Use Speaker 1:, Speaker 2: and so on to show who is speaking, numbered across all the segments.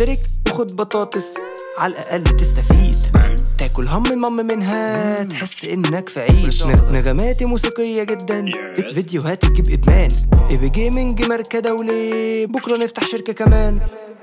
Speaker 1: اشترك وخد بطاطس على الأقل تستفيد تاكل هم مم منها تحس انك في عيد نغ- نغماتي موسيقية جدا فيديوهات تجيب ادمان ايبي جيمنج ماركة دولي بكرة نفتح شركة كمان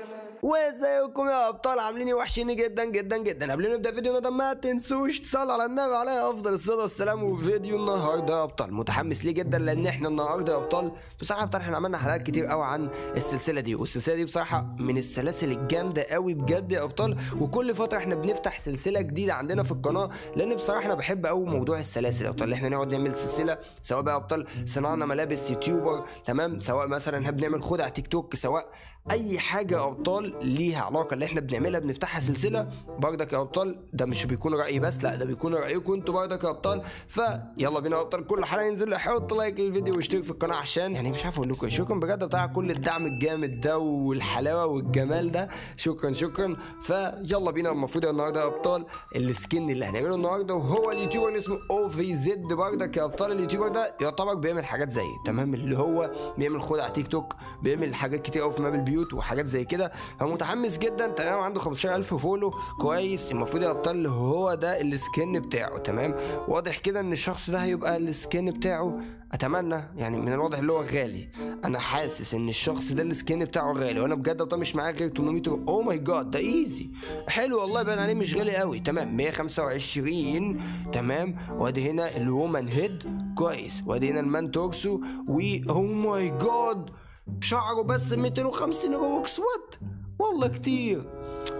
Speaker 1: وازيكم يا ابطال عاملين إيه؟ وحشيني جدا جدا جدا قبل ما نبدا فيديونا ده ما تنسوش تصلوا على النبي عليه افضل الصلاه والسلام وفيديو النهارده يا ابطال متحمس ليه جدا لان احنا النهارده يا ابطال بصراحه يا ابطال احنا عملنا حلقات كتير قوي عن السلسله دي والسلسله دي بصراحه من السلاسل الجامده قوي بجد يا ابطال وكل فتره احنا بنفتح سلسله جديده عندنا في القناه لان بصراحه انا بحب قوي موضوع السلاسل يا ابطال اللي احنا نقعد نعمل سلسله سواء بقى يا ابطال صناعنا ملابس يوتيوبر تمام سواء مثلا احنا بنعمل خدع تيك توك سواء اي حاجه يا ابطال ليها علاقه اللي احنا بنعملها بنفتحها سلسله برضك يا ابطال ده مش بيكون رايي بس لا ده بيكون رايكم انتوا برضك يا ابطال فيلا بينا يا ابطال كل حلقه ينزل حط لايك للفيديو واشترك في القناه عشان يعني مش عارف اقول لكم إيه. شكرا بجد بتاع كل الدعم الجامد ده والحلاوه والجمال ده شكرا شكرا فيلا بينا المفروض النهارده يا ابطال السكن اللي هنعمله النهارده وهو اليوتيوبر اللي اسمه او في زد برضك يا ابطال اليوتيوبر ده يعتبر بيعمل حاجات زي تمام اللي هو بيعمل خدع تيك توك بيعمل حاجات كتير قوي في ماب البيوت وحاجات زي كده فمتحمس جدا تمام عنده 15000 فولو كويس المفروض يا ابطال اللي هو ده السكن بتاعه تمام واضح كده ان الشخص ده هيبقى السكن بتاعه اتمنى يعني من الواضح اللي هو غالي انا حاسس ان الشخص ده السكن بتاعه غالي وانا بجد طب مش معاه غير 800 او ماي جاد ده ايزي حلو والله باين عليه مش غالي قوي تمام 125 تمام وادي هنا الومن هيد كويس وادي هنا المان تورسو و او ماي جاد شعره بس 250 روبوكس وات والله كتير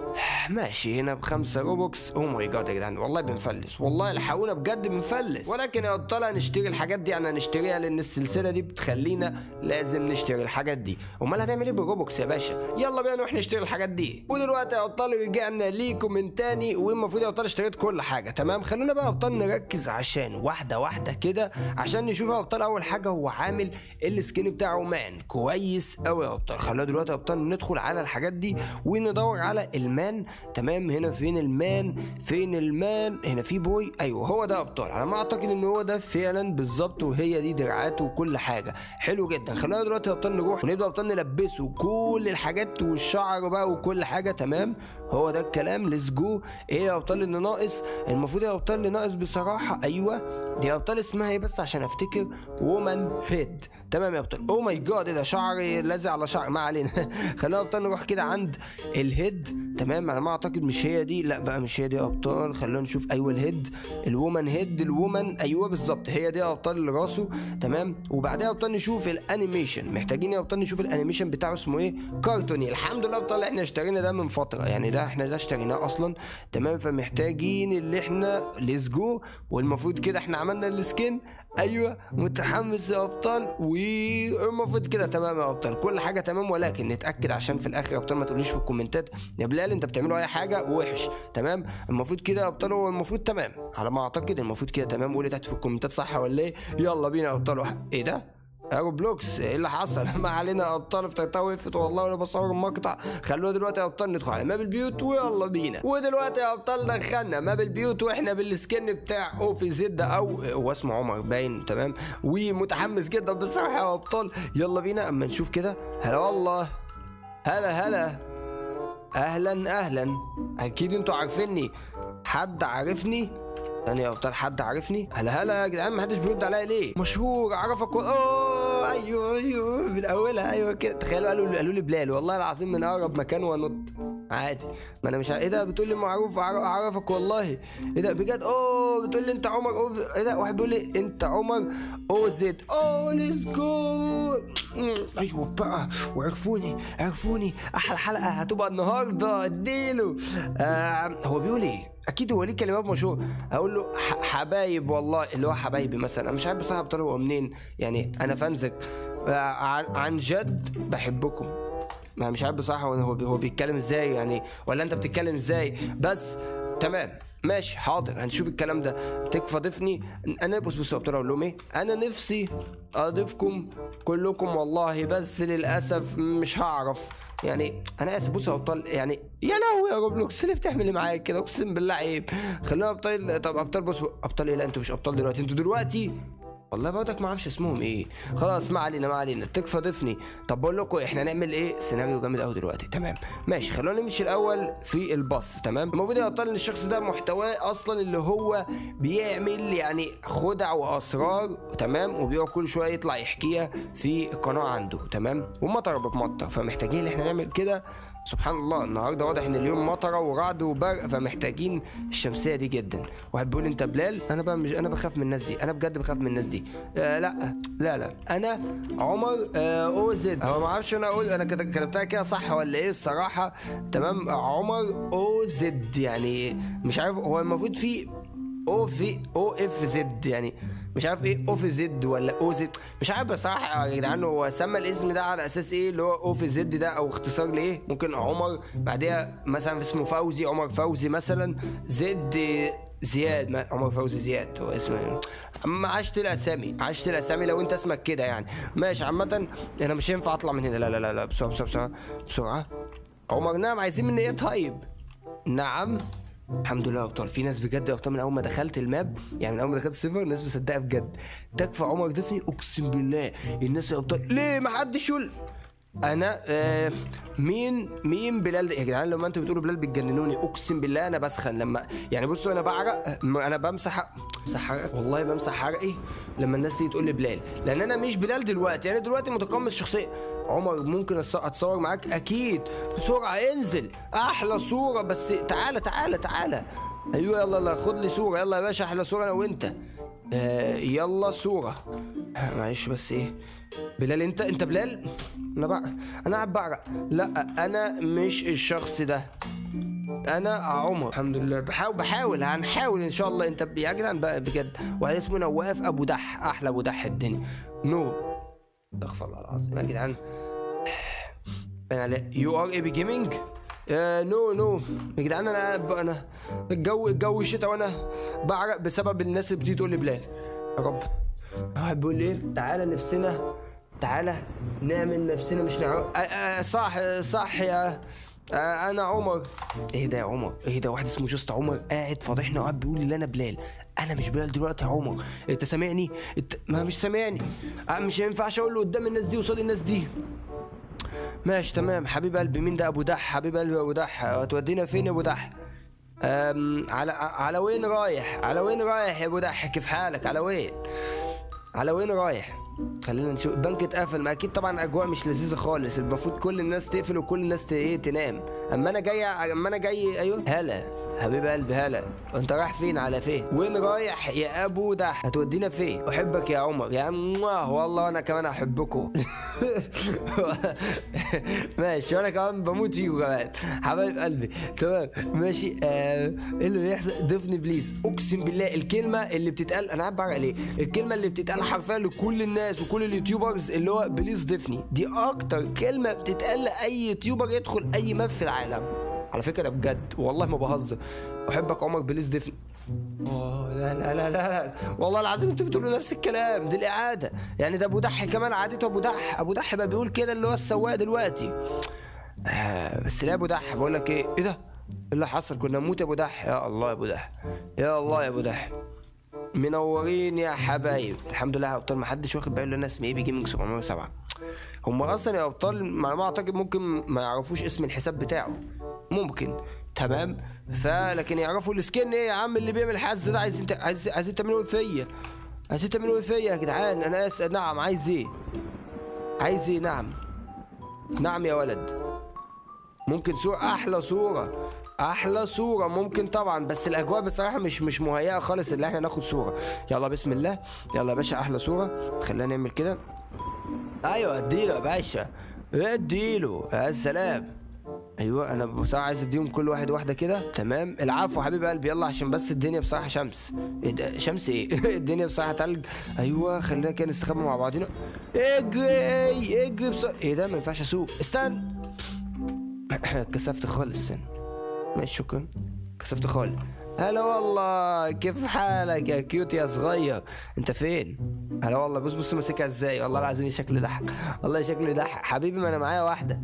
Speaker 1: ماشي هنا بخمسة روبوكس او ماي جاد يا جدعان والله بنفلس والله الحقونا بجد بنفلس ولكن يا ابطال هنشتري الحاجات دي انا هنشتريها لان السلسله دي بتخلينا لازم نشتري الحاجات دي امال هنعمل ايه بالروبوكس يا باشا يلا بينا نروح نشتري الحاجات دي ودلوقتي يا ابطال رجعنا ليكم من تاني والمفروض يا ابطال اشتريت كل حاجه تمام خلونا بقى يا ابطال نركز عشان واحده واحده كده عشان نشوف يا ابطال اول حاجه هو عامل السكين بتاعه مان كويس قوي يا ابطال خلونا دلوقتي يا ابطال ندخل على الحاجات دي وندور على المان تمام هنا فين المان فين المان هنا في بوي ايوه هو ده ابطال على ما اعتقد ان هو ده فعلا بالظبط وهي دي دراعاته وكل حاجه حلو جدا خلينا دلوقتي يا ابطال نروح ونبدا ابطال نلبسه كل الحاجات والشعر بقى وكل حاجه تمام هو ده الكلام ليتس جو ايه يا ابطال اللي ناقص المفروض يا ابطال اللي ناقص بصراحه ايوه دي يا ابطال اسمها ايه بس عشان افتكر وومن هيد تمام يا ابطال او ماي جاد ايه ده شعري لازق على شعر ما علينا خلينا يا ابطال نروح كده عند الهيد تمام على ما اعتقد مش هي دي لا بقى مش هي دي يا ابطال خلونا نشوف ايوه الهيد الومن هيد الومن ايوه بالظبط هي دي يا ابطال اللي راسه تمام وبعدها يا ابطال نشوف الانيميشن محتاجين يا ابطال نشوف الانيميشن بتاعه اسمه ايه كارتوني الحمد لله يا ابطال احنا اشترينا ده من فتره يعني ده احنا ده اشتريناه اصلا تمام فمحتاجين اللي احنا ليتس جو والمفروض كده احنا عملنا السكين ايوه متحمس يا ابطال والمفروض كده تمام يا ابطال كل حاجه تمام ولكن نتاكد عشان في الاخر يا ابطال ما تقوليش في الكومنتات يا بلال انت بتعملوا اي حاجه وحش تمام المفروض كده يا ابطال هو المفروض تمام على ما اعتقد المفروض كده تمام قولي تحت في الكومنتات صح ولا ايه يلا بينا يا ابطال وح- ايه ده ايرو بلوكس ايه اللي حصل ما علينا يا ابطال افتكرتها وقفت والله وانا بصور المقطع خلونا دلوقتي يا ابطال ندخل على ماب البيوت ويلا بينا ودلوقتي يا ابطال دخلنا ماب البيوت واحنا بالسكن بتاع اوفي زد او هو اسمه عمر باين تمام ومتحمس جدا بصراحه يا ابطال يلا بينا اما نشوف كده هلا والله هلا هلا اهلا اهلا اكيد انتوا عارفيني حد عارفني ثانية يا ابطال حد عارفني هلا هلا يا جدعان محدش بيرد عليا ليه مشهور اعرفك و... اوه ايوه ايوه من اولها ايوه كده تخيلوا قالوا قالوا لي بلال والله العظيم من اقرب مكان وانط عادي ما انا مش ع- ايه ده بتقول لي معروف أعر- اعرفك والله ايه ده بجد اوه بتقول لي انت عمر أوه ايه ده واحد بيقول لي انت عمر او زد اوه ليتس جو ايوه بقى وعرفوني عرفوني احلى حلقه هتبقى النهارده اديله آه هو بيقول ايه اكيد هو ليه كلمات مشهور هقول له ح- حبايب والله اللي هو حبايبي مثلا انا مش عارف بصراحه بطل هو منين يعني انا فانزك آه، عن عن جد بحبكم ما مش عارف بصراحه هو هو بي- هو بيتكلم ازاي يعني ولا انت بتتكلم ازاي بس تمام ماشي حاضر هنشوف الكلام ده تكفى ضيفني انا بص بص يا ابطال اقول لهم ايه انا نفسي اضيفكم كلكم والله بس للاسف مش هعرف يعني انا اسف بص يا ابطال يعني يا لهوي يا روبلوكس ليه بتعمل لي معايا كده اقسم بالله عيب خلونا ابطال طب ابطال بصوا ابطال ايه لا انتوا مش ابطال دلوقتي انتوا دلوقتي والله برضك ما اعرفش اسمهم ايه خلاص ما علينا ما علينا تكفى ضيفني طب بقول لكم احنا هنعمل ايه سيناريو جامد قوي دلوقتي تمام ماشي خلونا نمشي الاول في الباص تمام المفروض يا ابطال ان الشخص ده محتواه اصلا اللي هو بيعمل يعني خدع واسرار تمام وبيقعد كل شويه يطلع يحكيها في القناه عنده تمام والمطر بتمطر فمحتاجين ان احنا نعمل كده سبحان الله النهارده واضح ان اليوم مطره ورعد وبرق فمحتاجين الشمسيه دي جدا واحد بيقول انت بلال انا بقى مش انا بخاف من الناس دي انا بجد بخاف من الناس دي آه لا لا لا انا عمر آه او زد هو ما اعرفش انا اقول انا كت- كتبتها كده صح ولا ايه الصراحه تمام عمر او زد يعني مش عارف هو المفروض في او في او اف زد يعني مش عارف ايه او في زد ولا او زد مش عارف بصراحه يا جدعان هو سمى الاسم ده على اساس ايه اللي هو او في زد ده او اختصار لايه ممكن عمر بعدها مثلا اسمه فوزي عمر فوزي مثلا زد زياد ما عمر فوزي زياد هو اسمه ما عشت الاسامي عشت الاسامي لو انت اسمك كده يعني ماشي عامه انا مش هينفع اطلع من هنا لا لا لا لا بسرعه بسرعه بسرعه بسرعه عمر نعم عايزين مني ايه طيب نعم الحمد لله يا ابطال في ناس بجد يا ابطال من اول ما دخلت الماب يعني من اول ما دخلت السيرفر الناس مصدقه بجد تكفى عمر ضيفني اقسم بالله الناس يا ابطال ليه ما حدش يقول انا آه مين مين بلال ده؟ يا جدعان لما انتوا بتقولوا بلال بتجننوني اقسم بالله انا بسخن لما يعني بصوا انا بعرق م- انا بمسح بمسح حرقك والله بمسح حرقي لما الناس تيجي تقول لي بلال لان انا مش بلال دلوقتي انا دلوقتي متقمص شخصيه عمر ممكن أص- اتصور معاك اكيد بسرعه انزل احلى صوره بس تعالى تعالى تعالى ايوه يلا يلا خد لي صوره يلا يا باشا احلى صوره انا وانت آه يلا صوره آه معلش بس ايه بلال انت انت بلال انا بقى انا قاعد بعرق لا انا مش الشخص ده انا عمر الحمد لله بحاول بحاول هنحاول ان شاء الله انت ب- يا جدعان بقى بجد واحد اسمه نواف ابو دح احلى ابو دح الدنيا نو استغفر الله العظيم يا جدعان انا لا يو ار اي بي جيمنج نو نو يا جدعان انا قاعد بقى- انا الجو الجو شتاء وانا بعرق بسبب الناس اللي بتيجي تقول لي بلال يا رب واحد بيقول لي ايه تعالى نفسنا تعالى نعمل نفسنا مش نعرف آه آه صح صح يا آه انا عمر ايه ده يا عمر ايه ده واحد اسمه جوست عمر قاعد فاضحنا وقاعد بيقول لي انا بلال انا مش بلال دلوقتي يا عمر انت سامعني انت ما مش سامعني آه مش هينفعش اقول له قدام الناس دي وصاد الناس دي ماشي تمام حبيب قلبي مين ده ابو دح حبيب قلبي ابو دح هتودينا فين يا ابو دح أم على على وين رايح على وين رايح يا ابو دح كيف حالك على وين على وين رايح خلينا نشوف البنك اتقفل ما اكيد طبعا اجواء مش لذيذه خالص المفروض كل الناس تقفل وكل الناس ت- ايه تنام اما انا جاي اما انا جاي ايوه هلا حبيب قلبي هلا انت رايح فين على فين وين رايح يا ابو ده هتودينا فين احبك يا عمر يا عم والله انا كمان احبكم ماشي وانا كمان بموت فيكم كمان حبايب قلبي تمام ماشي آه ايه اللي بيحصل ضيفني بليز اقسم بالله الكلمه اللي بتتقال انا قاعد بعرق ليه الكلمه اللي بتتقال حرفيا لكل الناس وكل اليوتيوبرز اللي هو بليز ضيفني دي اكتر كلمه بتتقال لاي يوتيوبر يدخل اي ماب في العالم على فكره ده بجد والله ما بهزر احبك عمر بليز ضيفني اه لا لا لا لا لا والله العظيم انتوا بتقولوا نفس الكلام دي الاعاده يعني ده ابو دح كمان عادته ابو دح ابو دح بقى بيقول كده اللي هو السواق دلوقتي آه بس لا يا ابو دح بقول لك ايه ايه ده ايه اللي حصل كنا نموت يا ابو دح يا الله يا ابو دح يا الله يا ابو دح منورين يا حبايب الحمد لله يا ابطال ما حدش واخد باله ان انا اسمي ايه بي جيمنج 707 هم اصلا يا ابطال ما ما اعتقد ممكن ما يعرفوش اسم الحساب بتاعه ممكن تمام فلكن يعرفوا السكن ايه يا عم اللي بيعمل حز ده عايزين ت- عايز عايزين تعملوا ايه فيا عايزين تعملوا ايه فيا يا جدعان انا اسال نعم عايز ايه عايز ايه نعم نعم يا ولد ممكن صورة أحلى صورة أحلى صورة ممكن طبعا بس الأجواء بصراحة مش مش مهيئة خالص إن إحنا ناخد صورة يلا بسم الله يلا يا باشا أحلى صورة خلينا نعمل كده أيوه اديله يا باشا اديله يا سلام ايوه انا بصراحه عايز اديهم كل واحد واحده كده تمام العفو حبيب قلبي يلا عشان بس الدنيا بصراحه شمس إيه ده؟ شمس ايه الدنيا بصراحه تلج ايوه خلينا كده نستخبى مع بعضينا اجري اجري بصراحة. ايه ده ما ينفعش اسوق استنى كسفت خالص ماشي شكرا كسفت خالص هلا والله كيف حالك يا كيوت يا صغير انت فين هلا والله بص بص ماسكها ازاي والله العظيم شكله يضحك والله شكله يضحك حبيبي ما انا معايا واحده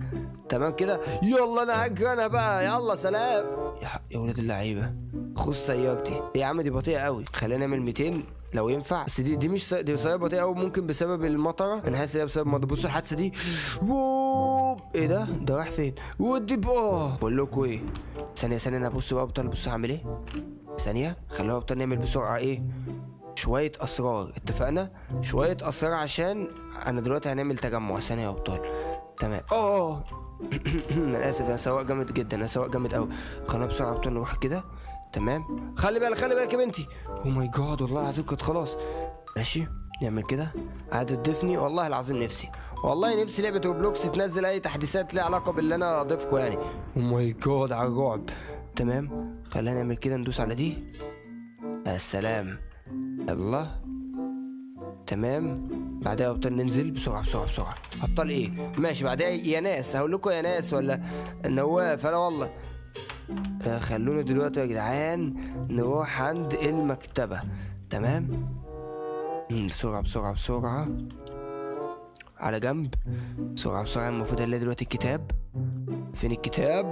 Speaker 1: تمام كده يلا انا هجري انا بقى يلا سلام يا, ح- يا ولاد اللعيبه خد سيارتي إيه يا عم دي بطيئه قوي خلينا نعمل 200 لو ينفع بس دي دي مش س- دي سياره بطيئه قوي ممكن بسبب المطره انا حاسس ان هي بسبب المطره بصوا الحادثه دي ووو ايه ده ده راح فين ودي بقى بقول لكم ايه ثانيه ثانيه انا بص بقى ابطال بصوا هعمل ايه ثانيه خلونا ابطال نعمل بسرعه ايه شوية أسرار اتفقنا؟ شوية أسرار عشان أنا دلوقتي هنعمل تجمع ثانية يا أبطال تمام أوه أنا آسف أنا سواق جامد جدا أنا سواق جامد أوي خلينا بسرعة يا أبطال نروح كده تمام خلي بالك خلي بالك يا بنتي أوه ماي جاد والله العظيم كانت خلاص ماشي نعمل كده قاعد تضيفني والله العظيم نفسي والله نفسي لعبة روبلوكس تنزل أي تحديثات ليها علاقة باللي أنا أضيفكم يعني أوه ماي جاد على الرعب تمام خلينا نعمل كده ندوس على دي يا سلام الله تمام بعدها ابطال ننزل بسرعه بسرعه بسرعه ابطال ايه ماشي بعدها يا ناس هقول لكم يا ناس ولا نواف انا والله آه، خلونا دلوقتي يا جدعان نروح عند المكتبه تمام مم، بسرعه بسرعه بسرعه على جنب بسرعه بسرعه المفروض الاقي دلوقتي الكتاب فين الكتاب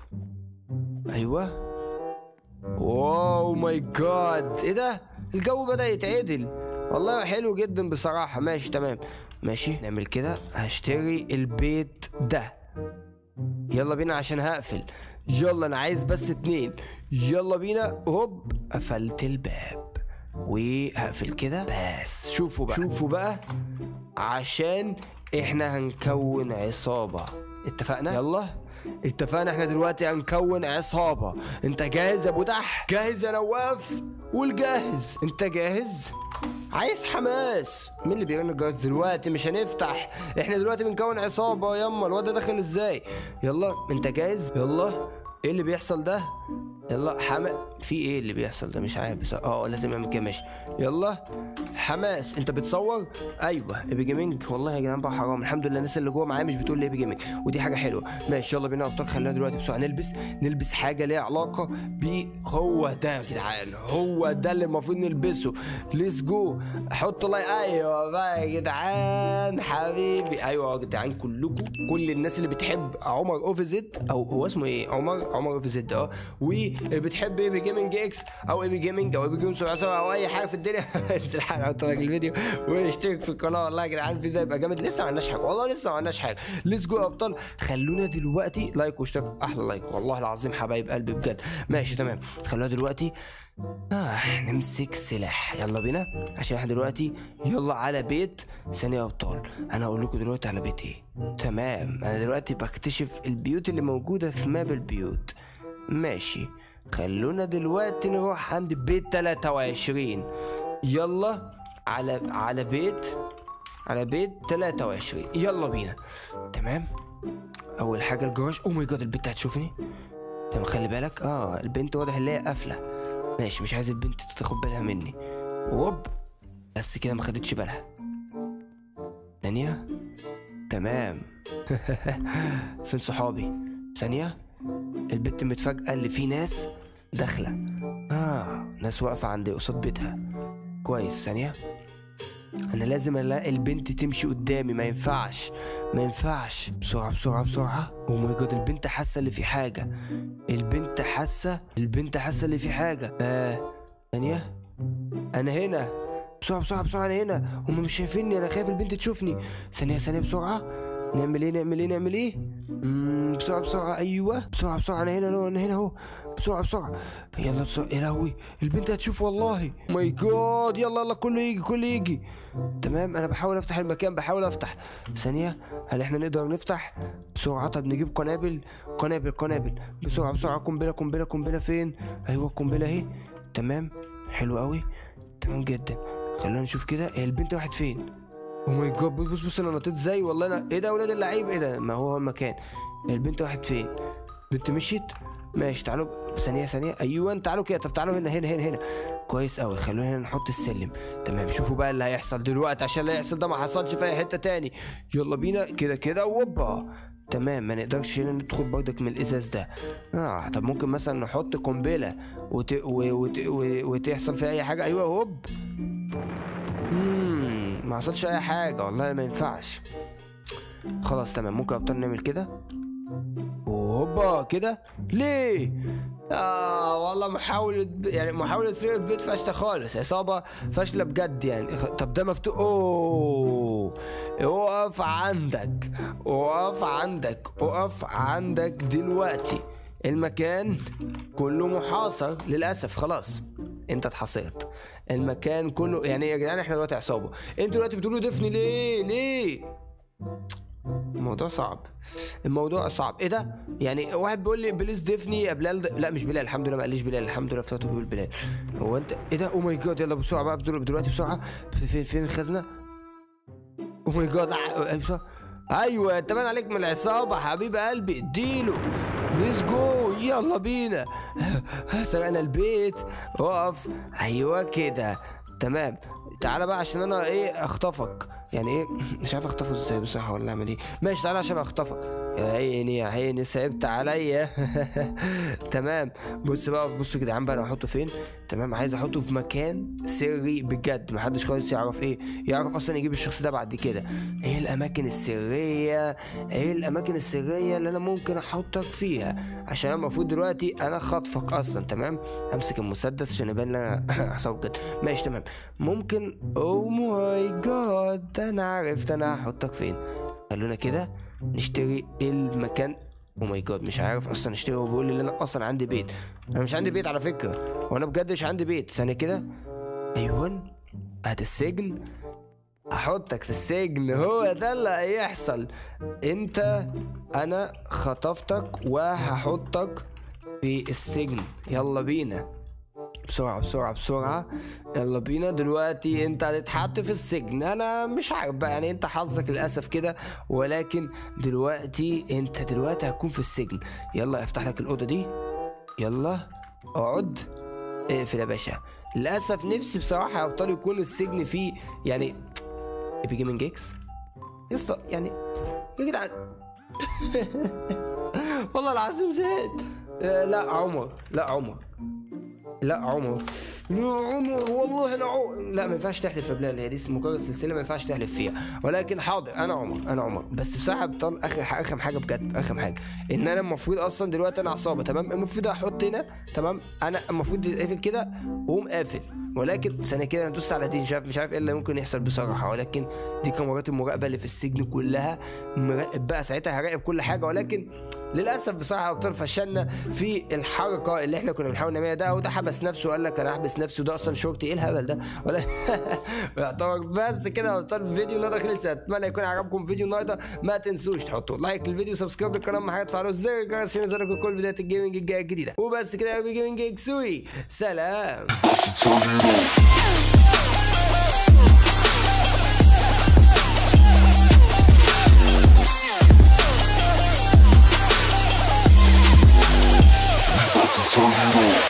Speaker 1: ايوه واو ماي جاد ايه ده الجو بدأ يتعدل والله حلو جدا بصراحة ماشي تمام ماشي نعمل كده هشتري البيت ده يلا بينا عشان هقفل يلا انا عايز بس اتنين يلا بينا هوب قفلت الباب وهقفل كده بس شوفوا بقى شوفوا بقى عشان احنا هنكون عصابة اتفقنا يلا اتفقنا احنا دلوقتي هنكون عصابة انت جاهز يا ابو دح جاهز يا نواف قول جاهز انت جاهز عايز حماس مين اللي بيرن الجواز دلوقتي مش هنفتح احنا دلوقتي بنكون عصابة ياما الواد ده داخل ازاي يلا انت جاهز يلا ايه اللي بيحصل ده يلا حما في ايه اللي بيحصل ده مش عارف بس اه لازم اعمل كده ماشي يلا حماس انت بتصور ايوه ايبي جيمنج والله يا جدعان بقى حرام الحمد لله الناس اللي جوه معايا مش بتقول لي ايبي جيمنج ودي حاجه حلوه ماشي يلا بينا يا ابطال خلينا دلوقتي بسرعه نلبس نلبس حاجه ليها علاقه ب هو ده يا جدعان هو ده اللي المفروض نلبسه ليتس جو حط لايك ايوه بقى يا جدعان حبيبي ايوه يا جدعان كلكم كل الناس اللي بتحب عمر اوف زد او هو اسمه ايه عمر عمر اوف زد اه وبتحب ايبي جيمنج اكس او ايبي جيمنج او ايبي جيمنج سبعة او اي حاجه في الدنيا انزل حاجه حط لايك الفيديو واشترك في القناه والله يا جدعان الفيديو هيبقى جامد لسه ما عندناش حاجه والله لسه ما عندناش حاجه ليتس جو يا ابطال خلونا دلوقتي لايك واشتراك احلى لايك والله العظيم حبايب قلبي بجد ماشي تمام خلونا دلوقتي آه نمسك سلاح يلا بينا عشان احنا دلوقتي يلا على بيت ثانية يا ابطال انا هقول لكم دلوقتي على بيت ايه تمام انا دلوقتي بكتشف البيوت اللي موجودة في ماب البيوت ماشي خلونا دلوقتي نروح عند بيت 23 يلا على على بيت على بيت 23 يلا بينا تمام اول حاجه الجراج او ماي جاد البنت هتشوفني تمام خلي بالك اه البنت واضح ان هي قافله ماشي مش عايز البنت تاخد بالها مني ووب بس كده ما خدتش بالها ثانيه تمام فين صحابي ثانيه البنت متفاجئه اللي في ناس داخله اه ناس واقفه عند قصاد بيتها كويس ثانيه انا لازم الاقي البنت تمشي قدامي ما ينفعش ما ينفعش بسرعه بسرعه بسرعه او ماي جاد البنت حاسه اللي في حاجه البنت حاسه البنت حاسه اللي في حاجه اه ثانيه انا هنا بسرعه بسرعه بسرعه انا هنا هم مش شايفيني انا خايف البنت تشوفني ثانيه ثانيه بسرعه نعمل ايه نعمل ايه نعمل ايه مم، بسرعه بسرعه ايوه بسرعه بسرعه انا هنا انا هنا اهو بسرعه بسرعه يلا بسرعه يا لهوي البنت هتشوف والله ماي جاد يلا يلا كله يجي كله يجي تمام انا بحاول افتح المكان بحاول افتح ثانيه هل احنا نقدر نفتح بسرعه طب نجيب قنابل قنابل قنابل بسرعه بسرعه قنبله قنبله قنبله فين ايوه القنبله اهي تمام حلو قوي تمام جدا خلينا نشوف كده هي البنت راحت فين او ماي جاد بص بص انا نطيت ازاي والله انا ايه ده يا ولاد اللعيب ايه ده ما هو هو المكان البنت راحت فين البنت مشيت ماشي تعالوا ثانية ثانية أيوة تعالوا كده طب تعالوا هنا هنا هنا هنا كويس أوي خلونا هنا نحط السلم تمام شوفوا بقى اللي هيحصل دلوقتي عشان اللي هيحصل ده ما حصلش في أي حتة تاني يلا بينا كده كده ووبا تمام ما نقدرش هنا ندخل برضك من الازاز ده اه طب ممكن مثلا نحط قنبله وت... و... وت... و... وتحصل فيها اي حاجه ايوه هوب مم، ما حصلش اي حاجه والله ما ينفعش خلاص تمام ممكن ابطال نعمل كده هوبا كده ليه اه والله محاولة يعني محاولة سرقة بيت فاشلة خالص عصابة فاشلة بجد يعني خ- طب ده مفتوح اوه اقف عندك اقف عندك اقف عندك دلوقتي المكان كله محاصر للاسف خلاص انت اتحصرت المكان كله يعني يا جدعان احنا دلوقتي عصابة انتوا دلوقتي بتقولوا دفني ليه ليه الموضوع صعب الموضوع صعب ايه ده يعني واحد بيقول لي بليز ديفني يا بلال ده- لا مش بلال الحمد لله ما قاليش بلال الحمد لله افتكرته بيقول بلال هو انت ايه ده او ماي جاد يلا بسرعه بقى بدل- دلوقتي بسرعه في- فين فين الخزنه او ماي جاد ع- بسرعه ايوه انت باين عليك من العصابه حبيب قلبي اديله ليتس جو يلا بينا سرقنا البيت اقف ايوه كده تمام تعالى بقى عشان انا ايه اخطفك يعني ايه مش عارف اخطفه ازاي بصراحه ولا اعمل ايه ماشي تعالى عشان اخطفك يا عيني يا عيني صعبت عليا تمام بص بقى بص يا جدعان بقى انا هحطه فين تمام عايز احطه في مكان سري بجد محدش خالص يعرف ايه يعرف اصلا يجيب الشخص ده بعد كده ايه الاماكن السريه ايه الاماكن السريه اللي انا ممكن احطك فيها عشان انا المفروض دلوقتي انا خاطفك اصلا تمام امسك المسدس عشان يبان ان انا عصابه بجد ماشي تمام ممكن او ماي جاد انا عرفت انا هحطك فين خلونا كده نشتري المكان او ماي جاد مش عارف اصلا اشتري هو بيقول لي ان انا اصلا عندي بيت انا مش عندي بيت على فكره وانا بجد مش عندي بيت ثانيه كده ايوه هات السجن احطك في السجن هو ده اللي هيحصل انت انا خطفتك وهحطك في السجن يلا بينا بسرعة بسرعة بسرعة يلا بينا دلوقتي انت هتتحط في السجن انا مش عارف بقى يعني انت حظك للاسف كده ولكن دلوقتي انت دلوقتي هتكون في السجن يلا افتح لك الاوضة دي يلا اقعد اقفل يا باشا للاسف نفسي بصراحة يا ابطال يكون السجن فيه يعني ايبي جيمنج اكس يا اسطى يعني يا جدعان والله العظيم زهقت آه، لا عمر لا عمر لا عمر لا عمر والله لا عمر لا ما ينفعش تحلف يا بلال هي دي مجرد سلسله ما ينفعش تحلف فيها ولكن حاضر انا عمر انا عمر بس بصراحه بطل اخر اخر حاجه بجد اخر حاجه ان انا المفروض اصلا دلوقتي انا عصابه تمام المفروض احط هنا تمام انا المفروض يتقفل كده واقوم قافل ولكن ثانيه كده انا دوست على دي مش عارف مش عارف ايه اللي ممكن يحصل بصراحه ولكن دي كاميرات المراقبه اللي في السجن كلها مراقب بقى ساعتها هراقب كل حاجه ولكن للاسف بصراحه يا ابطال فشلنا في الحركه اللي احنا كنا بنحاول نعملها ده وده حبس نفسه وقال لك انا هحبس نفسي وده اصلا شرطي ايه الهبل ده ولا يعتبر بس كده يا ابطال الفيديو النهارده خلص اتمنى يكون عجبكم فيديو النهارده ما تنسوش تحطوا لايك للفيديو سبسكرايب للقناه اهم حاجه تفعلوا زر الجرس عشان ينزلكم كل فيديوهات الجيمنج الجايه الجديده وبس كده يا جيمنج اكسوي سلام
Speaker 2: Turn it on.